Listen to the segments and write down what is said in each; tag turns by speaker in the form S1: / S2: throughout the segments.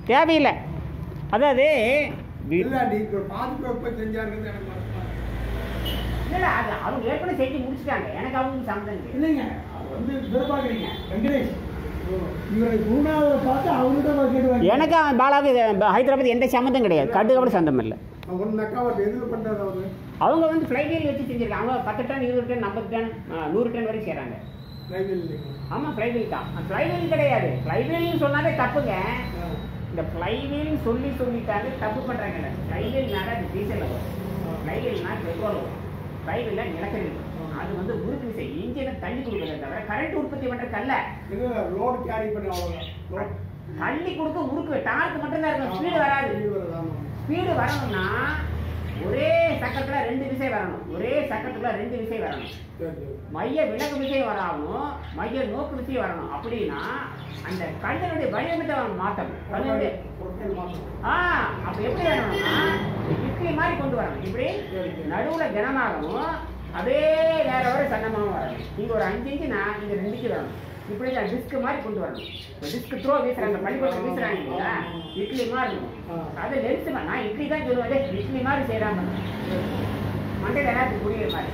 S1: தேவையில்லை அதாவது வீ-
S2: இல்ல நீங்க பாதுகாப்பு செஞ்சாருன்னு எனக்கு வருத்தமா இருக்கு.
S1: இல்லை அது அவங்க ஏற்கனவே செஞ்சு முடிச்சிட்டாங்க எனக்கு அவங்க சம்மந்தம் இல்லை
S3: இல்லைங்க அவர் வந்து இதை பார்க்குறீங்க வெங்கடேஷ் இவரை குருநாதரை பார்த்து அவர்கிட்ட போய் கேட்டு
S1: எனக்கு அவன் பாலாவுக்கு இது- ஹைதராபாத் எந்த சம்மந்தம் கிடையாது கடுகு கூட சம்மந்தம் இல்லை
S2: ஒன் மெக்காவட் எதுல பண்றாரு அவரு
S1: அவங்க வந்து ஃப்ளைவீல் வச்சு செஞ்சிருக்காங்க அவங்க பத்து டன் இருபது டன் ஐம்பது டன் ஆ, நூறு டன் வரைக்கும் செய்கிறாங்க
S2: ரயில்வே இல்லைங்க
S1: ஆமாம் ஃப்ளைவீல் தான் ஃப்ளைவீல் கிடையாது ஃப்ளைவீல்னு சொன்னாலே தப்புங்க இந்த ஃப்ளைவீல்னு சொல்லி சொல்லிட்டாங்க தப்பு பண்ணுறாங்க ஃப்ளைவீல்னால அது டீசல் வரும் ஃப்ளைவீல்னா பெட்ரோல் வரும் ஃப்ளைவீல்ல நிலக்கரி வரும். அது வந்து உருக்கு விசை இன்ஜினை தள்ளி கொடுக்குறத தவிர கரண்ட் உற்பத்தி பண்ணுறது அல்ல
S2: இது லோடு கேரி பண்ணி அவ்வளவுதான் லோட்
S1: தள்ளி கொடுக்க உருக்கு டார்க் மட்டும்தான் இருக்கும் ஸ்பீடு வராது ஸ்பீடு வரணும்னா ஒரே சக்கரத்துல ரெண்டு விசை வரணும் ஒரே சக்கரத்துல ரெண்டு விசை வரணும் மைய விலகு விசை வராமணும் மைய நோக்கு விசை வரணும் அப்படின்னா அந்த கல்லினுடைய வடிவமைப்பை அவன் மாற்றணும் கல்லினுடைய ஆ அப்ப எப்படி வரணும்னா இட்லி மாதிரி கொண்டு வரணும் இப்படி நடுவுல கனமாகவும் அதே வேற வரை சன்னமாகவும் வரணும் இங்க ஒரு அஞ்சு இன்ச்சு நான் இங்க ரெண்டு இன்ச்சு வரணும் இப்படி நான் டிஸ்க் மாதிரி கொண்டு வரணும் டிஸ்க் த்ரோ வீசுறாங்க பள்ளிக்கூடத்தில் வீசுறாங்க இல்லையா இட்லி மாதிரி இருக்கும் அது லென்ஸ் நான் இட்லி தான் சொல்லுவேன் "டேய், இட்லி மாதிரி செய்யறாங்க மண்டையில் எல்லாத்துக்கும் புரியுற மாதிரி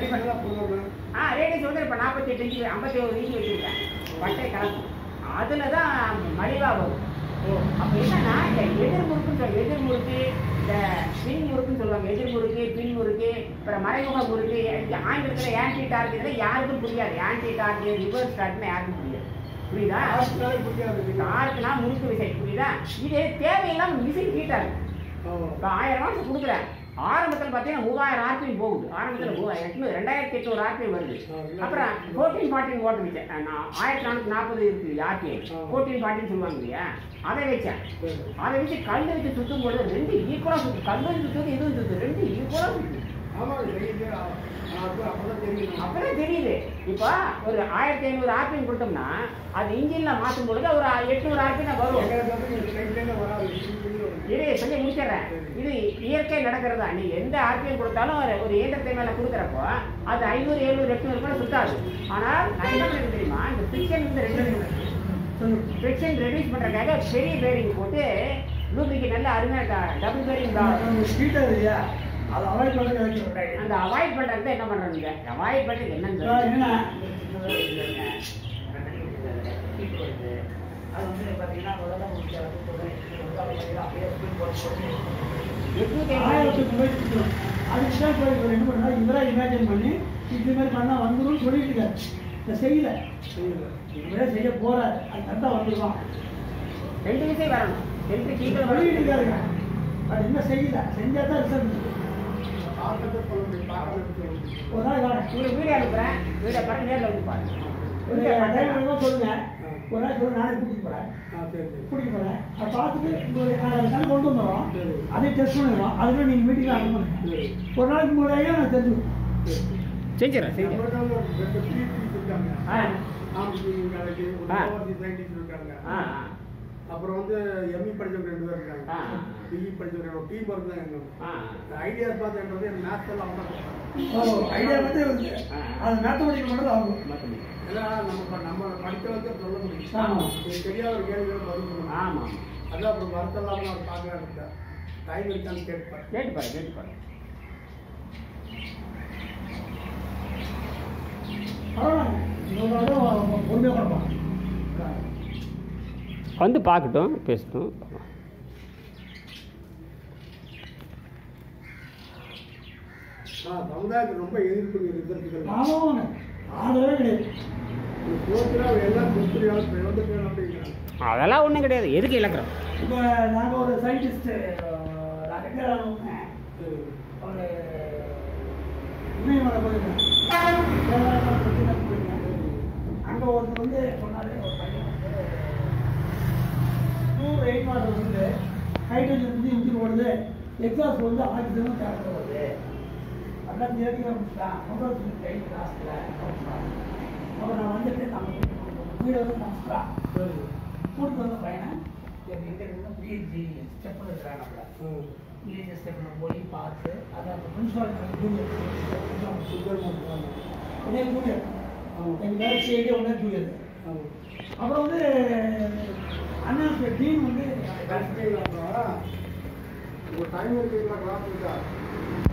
S1: ஆ ரேடியஸ் வந்து இப்போ நாற்பத்தி எட்டு இன்ச்சு ஐம்பத்தி ஒரு இன்ச்சு வச்சுருக்கேன் பட்டை கலக்கும் அதில் தான் மலிவாக வரும் அப்போ என்னன்னா இந்த எதிர் முறுக்குன்னு சொல்ல எதிர் முறுக்கு இந்த பின் முறுக்குன்னு சொல்லுவாங்க எதிர் முறுக்கு பின் முறுக்கு அப்புறம் மறைமுக முறுக்கு இதுக்கு ஆங்கிலத்தில் ஆன்டி டார்க் இதெல்லாம் யாருக்கும் புரியாது ஆன்டி டார்க் ரிவர்ஸ் டார்க்னு யாருக்கும் புரியாது புரியுதா டார்க்னா முறுக்கு விசை புரியுதா இது தேவையில்லாம விசை ஹீட்டாக இருக்கு இப்போ ஆயிரம் வாட்ஸ் கொடுக்குறேன் ஆரம்பத்தில் பார்த்தீங்கன்னா மூவாயிரம் ஆர்பிஎம் போகுது ஆரம்பத்தில் மூவாயிரம் எட்நூறு ரெண்டாயிரத்தி எட்நூறு ஆர்பிஎம் வருது அப்புறம் ஃபோர்டீன் ஃபார்ட்டின் ஓட்டு வச்சேன் நான் ஆயிரத்தி நானூற்றி நாற்பது இருக்குது ஆர்பிஎம் ஃபோர்டீன் ஃபார்ட்டின் சொல்லுவாங்க இல்லையா அதை வச்சேன் அதை வச்சு கல் வச்சு சுற்றும் பொழுது ரெண்டு ஈக்குவலாக சுற்று கல் வச்சு சுற்றுது இதுவும் சுற்று ரெண்டு ஈக்குவலாக சுற்று அப்பதான் தெரியுது இப்போ ஒரு ஆயிரத்தி ஐநூறு ஆர்பிஎம் கொடுத்தோம்னா அது இன்ஜினில் மாற்றும் பொழுது ஒரு எட்நூறு ஆர்பிஎம் வரும் இரு சொல்லி முடிச்சிடுறேன் இது இயற்கை நடக்கிறதா நீ எந்த ஆர்பிஎம் கொடுத்தாலும் ஒரு ஒரு இயந்திரத்தை மேல கொடுக்குறப்போ அது ஐநூறு எழுநூறு எட்நூறு கூட சுத்தாது ஆனால் நான் என்ன பண்ணுறது தெரியுமா இந்த ஃபிக்ஷன் வந்து ரெண்டு ஃபிக்ஷன் ரெடியூஸ் பண்றதுக்காக பெரிய பேரிங் போட்டு லூபிக்கு நல்ல அருமையாக டபுள் பேரிங்
S3: ஸ்பீட்டர் இல்லையா அதை அவாய்ட் பண்ணி வைக்கிறேன்
S1: அந்த அவாய்ட் பண்றது என்ன பண்றீங்க அவாய்ட் பண்றது என்னன்னு
S3: என்ன
S1: அது வந்து பார்த்தீங்கன்னா முதல்ல உங்களுக்கு அப்படியே ஸ்பீட் போட்டு எட்நூத்தி
S3: ஆயிரத்தி மொபைல் கொடுத்துரும் அதுக்கு தான் போய் இவர் என்ன பண்ணா இவராக இமேஜின் பண்ணி இது மாதிரி பண்ணால் வந்துடும் சொல்லிட்டு இருக்காரு இதை செய்யல இவரே செய்ய போறாரு அது கரெக்டாக வந்துருவான்
S1: ரெண்டு விசை வரணும் ரெண்டு கீழே
S3: சொல்லிட்டு
S1: வரணும்
S3: இருக்காருங்க பட் இன்னும் செய்யல செஞ்சால் தான் ரிசல்ட் ஒரு நாள் வரேன்
S1: உங்களுக்கு வீடியோ அனுப்புறேன் வீடியோ பாருங்க நேரில் வந்து பாருங்க
S3: ஒரு டைம் வேணுமா சொல்லுங்க ஒரு நாள் சொல்லி நானே கூட்டிட்டு போகிறேன் கூட்டிட்டு போகிறேன் அதை பார்த்துட்டு உங்களுடைய கணக்கு கொண்டு வந்துடுறோம் அதை டெஸ்ட் பண்ணிடுறோம் அதுவே நீங்கள் மீட்டிங்கில் அட்டன் பண்ணுங்க ஒரு நாளைக்கு முன்னாடியே நான் தெரிஞ்சுக்கணும்
S1: செஞ்சிடறேன் செஞ்சிடறேன் ஆ ஆ. ஆ ஆ.
S2: அப்புறம் வந்து எம்இ படிச்சவங்க ரெண்டு பேர் இருக்காங்க
S1: ஆ.
S2: பிஇ படிச்சவங்க ரெண்டு டீம் ஒர்க் தான் எங்க
S1: ஆ
S2: ஐடியாஸ் பார்த்து என் மேத்ஸ் எல்லாம் அவங்க
S3: ஓ ஐடியா வந்து இருக்கு. அது மேத்தமெட்டிக்கல் மட்டும் தான் ஆகும்
S1: மட்டுமே.
S2: ஏன்னா நம்ம ப- நம்ம படிச்சவங்க சொல்ல முடியும்
S3: ஆமா.
S2: இது தெரியாத ஒரு கேள்விகள் பதில் சொல்லணும்
S1: ஆமாம்
S2: அதான் அப்புறம் வருத்தம் இல்லாமல் அவர் பார்க்கறாரு டைம் இருக்கான்னு கேட்பார்
S1: கேட்டு பாரு கேட்டு பாரு
S3: பரவாயில்ல இன்னொரு பொறுமையாக கொடுப்பான்
S1: வந்து பார்க்கட்டும் பேசட்டும்
S2: ஆ சமுதாயத்துக்கு ரொம்ப எதிர்ப்பு ரிசல்ட்டுகள்
S3: ஆமாங்க ஆடவே கிடையாது
S2: போச்சுனா எல்லாம் கொடுத்துருக்காங்க பிரயோஜனம் அப்படிங்கிறாங்க
S1: அதெல்லாம் ஒன்றும் கிடையாது எதுக்கு இழக்கிறோம்
S3: இப்போ நாங்கள் ஒரு சயின்டிஸ்ட் நாங்கள் பேர் ஒரு இமயமலை போயிருக்கேன் அங்கே ஒருத்தர் வந்து சொன்னார் ஒரு பையன் வந்து டூ ரெயின் வாட்டர் வந்து ஹைட்ரஜன் வந்து இன்ஜின் ஓடுது எக்ஸாஸ்ட் வந்து ஆக்சிஜனும் கலந்து வருது அதான் தேடி ஆரம்பிச்சிட்டான் மொபைல் கை கிளாஸில் அப்புறம் நான் வந்துட்டு நம்ம வீடு வந்து காமிச்சிட்டான் கூட்டிட்டு வந்த பையனை பிஹெச்டி ஸ்டெப் இருக்கிறாங்க பிஹெச்டி ஸ்டெப்பில் போய் பார்த்து அதை அந்த பிரின்சிபால் உடனே ஜூனியர் எங்கள் வேலை செய்யவே உடனே ஜூனியர் அப்புறம் வந்து அண்ணா டீம் வந்து
S2: ஒரு டைம் இருக்குங்களா கிளாஸ் இருக்கா